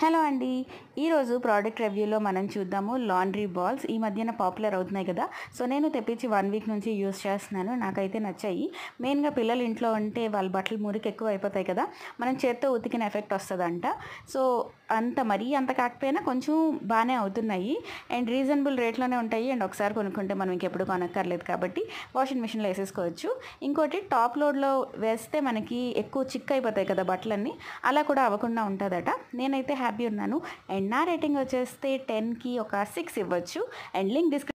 hello అండి ఈరోజు product రివ్యూలో మనం చూద్దాము లాండ్రీ బాల్స్ ఈ మధ్యన పాపులర్ అవుతున్నాయి కదా సో నేను తెప్పించి వన్ వీక్ నుంచి యూస్ చేస్తున్నాను నాకైతే నచ్చాయి మెయిన్గా పిల్లలు ఇంట్లో ఉంటే వాళ్ళ బట్టలు మురికి ఎక్కువ అయిపోతాయి కదా మనం చేత్తో ఉతికిన ఎఫెక్ట్ వస్తుందంట సో అంత మరీ అంత కాకపోయినా కొంచెం బాగానే అవుతున్నాయి అండ్ రీజనబుల్ రేట్లోనే ఉంటాయి అండ్ ఒకసారి కొనుక్కుంటే మనం ఇంకెప్పుడు కొనక్కర్లేదు కాబట్టి వాషింగ్ మిషన్లో వేసేసుకోవచ్చు ఇంకోటి టాప్ లోడ్లో వేస్తే మనకి ఎక్కువ చిక్ అయిపోతాయి కదా బట్టలన్నీ అలా కూడా అవ్వకుండా ఉంటుందట నేనైతే హ్యాపీ ఉన్నాను అండ్ నా రేటింగ్ వచ్చేస్తే టెన్కి ఒక సిక్స్ ఇవ్వచ్చు అండ్ లింక్ డిస్క్రిప్